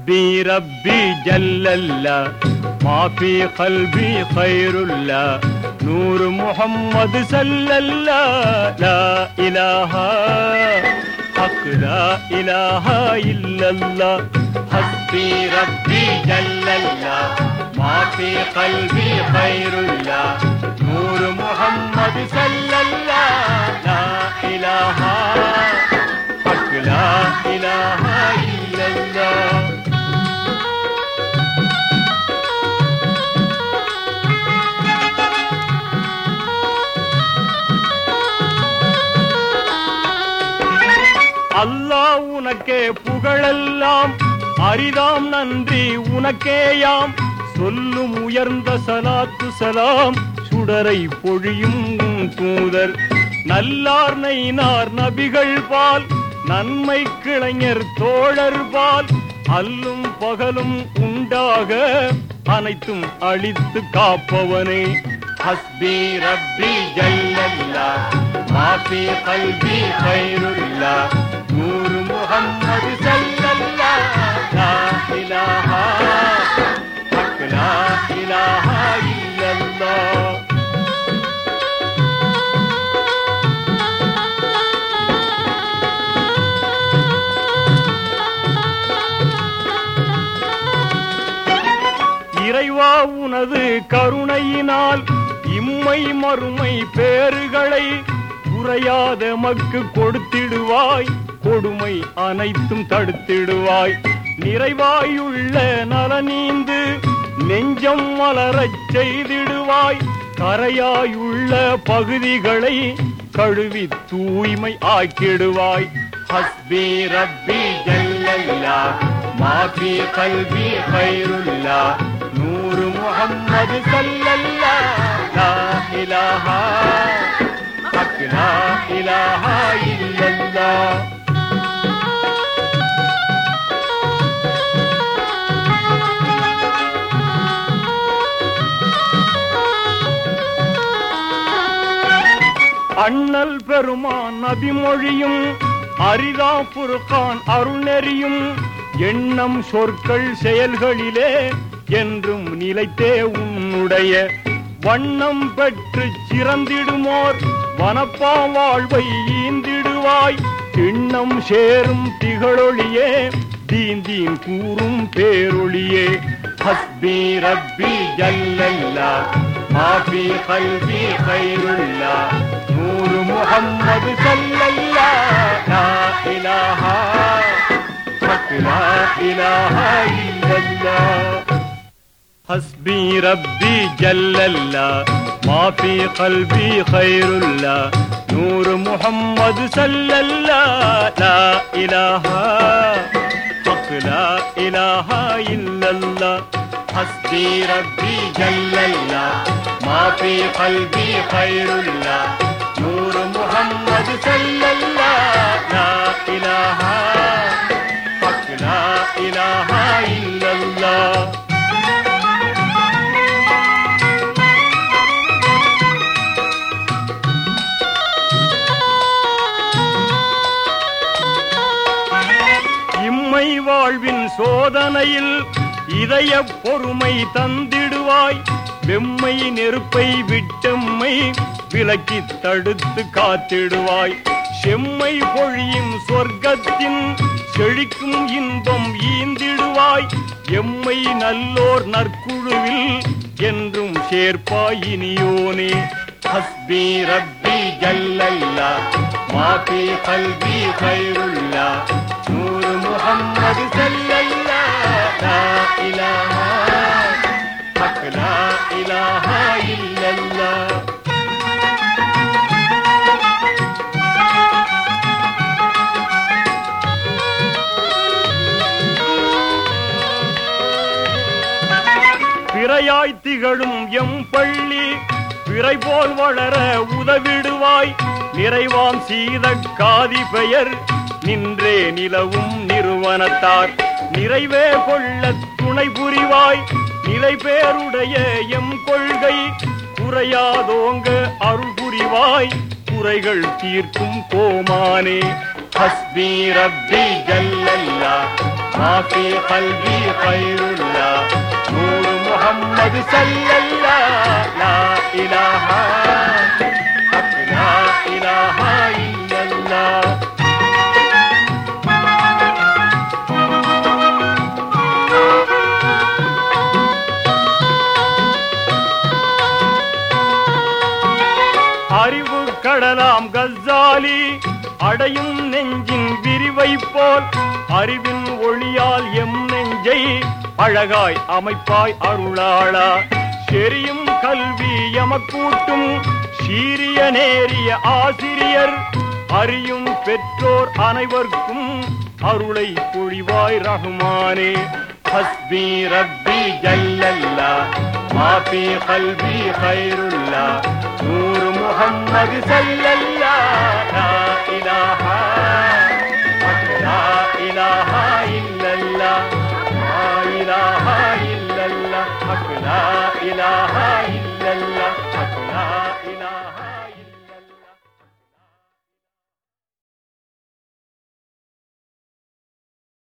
حسبي ربي جل الله ما في قلبي خير الله نور محمد صلى الله لا إله حق لا إله إلا الله حسبي ربي جل الله ما في قلبي خير الله نور محمد صلى الله لا إله حق لا إله إلا الله அல்லாஹ் உனக்கே புகழெல்லாம் அரிதாம் நன்றி உனக்கேயாம் சொல்லும் உயர்ந்த சலாத்து சலாம் சுடரை பொழியும் உன் தூதர் நல்லார் நைனார் நபிகள் பால் நன்மை கிளைஞர் தோழர் பால் அல்லும் பகலும் உண்டாக அனைத்தும் அழித்து காப்பவனே ஹஸ்பி ரப்பி ஜல்லல்லா மாஃபி கல்வி خيرுல்லா நூர் முஹம்மது ஸல்லல்லா லா இலாஹா ஹக் லா இலாஹா இல்லல்லாஹ் இறைவா உனது கருணையினால் இம்மை மறுமை பேறுகளை குறையாத மக்கு கொடுத்திடுவாய் கொடுமை அனைத்தும் தடுத்திடுவாய் நிறைவாயுள்ள நலனீந்து நெஞ்சம் மலரச் செய்திடுவாய் கரையாயுள்ள பகுதிகளை கழுவி தூய்மை ஆக்கிடுவாய் ஹஸ்பி ரப்பி ஜல்லல்லா மாஃபி கல்வி خيرுல்லா நூறு முஹம்மது ஸல்லல்லா லா இலாஹா ஹக் லா இலாஹா இல்லல்லாஹ் அண்ணல் பெருமான் நபிமொழியும் அரிதா புருக்கான் அருணெறியும் எண்ணம் சொற்கள் செயல்களிலே என்றும் நிலைத்தே உன்னுடைய வண்ணம் பெற்று சிறந்திடுமோர் வனப்பா வாழ்வை ஈந்திடுவாய் திண்ணம் சேரும் திகழொளியே தீந்தீன் கூறும் பேரொளியே ஹஸ்பி ரப்பி ஜல்லல்லா மாஃபி கல்வி خيرுல்லா நூறு முஹம்மது ஸல்லல்லா லா இலாஹா ஹக் லா இலாஹா இல்லல்லாஹ் حسبي ربي جل الله ما في قلبي خير الله نور محمد صلى الله لا إله حق لا إله إلا الله حسبي ربي جل الله ما في قلبي خير الله نور محمد صلى الله لا إله حق لا إله إلا الله இம்மை வாழ்வின் சோதனையில் இதய பொறுமை தந்திடுவாய் வெம்மை நெருப்பை விட்டம்மை விலக்கி தடுத்து காத்திடுவாய் செம்மை பொழியும் சொர்க்கத்தின் செழிக்கும் இன்பம் ஈந்திடுவாய் எம்மை நல்லோர் நற்குழுவில் என்றும் சேர்ப்பாய் இனியோனே ஹஸ்பி ரப்பி ஜல்லல்லா மாஃபி கல்வி خيرுல்லா நூறு முஹம்மது ஸல்லல்லா லா இலாஹா ஹக் லா இலாஹா இல்லல்லாஹ் பிறையாய் திகழும் எம் பள்ளி பிறை போல் வளர உதவிடுவாய் நிறைவாம் சீத காதி பெயர் நின்றே நிலவும் நிறுவனத்தார் நிறைவே கொள்ள துணை புரிவாய் நிலை பேருடைய எம் கொள்கை குறையாதோங்க அருள் புரிவாய் குறைகள் தீர்க்கும் கோமானே ஹஸ்பி ரப்பி ஜல்லல்லா ما في قلبي خير الله نور محمد صلى الله لا إله حق لا إله إلا الله அறிவு கடலாம் கஸ்ஸாலி அடையும் நெஞ்சின் விரிவை போல் அறிவின் ஒளியால் எம் நெஞ்சை அழகாய் அமைப்பாய் அருளாளா செரியும் கல்வி எமக்கூட்டும் சீரிய நேரிய ஆசிரியர் அறியும் பெற்றோர் அனைவர்க்கும் அருளை பொழிவாய் ரஹ்மானே ஹஸ்பி ரப்பி ஜல்லல்லா ما في قلبي خير الله نور محمد صلى الله لا إله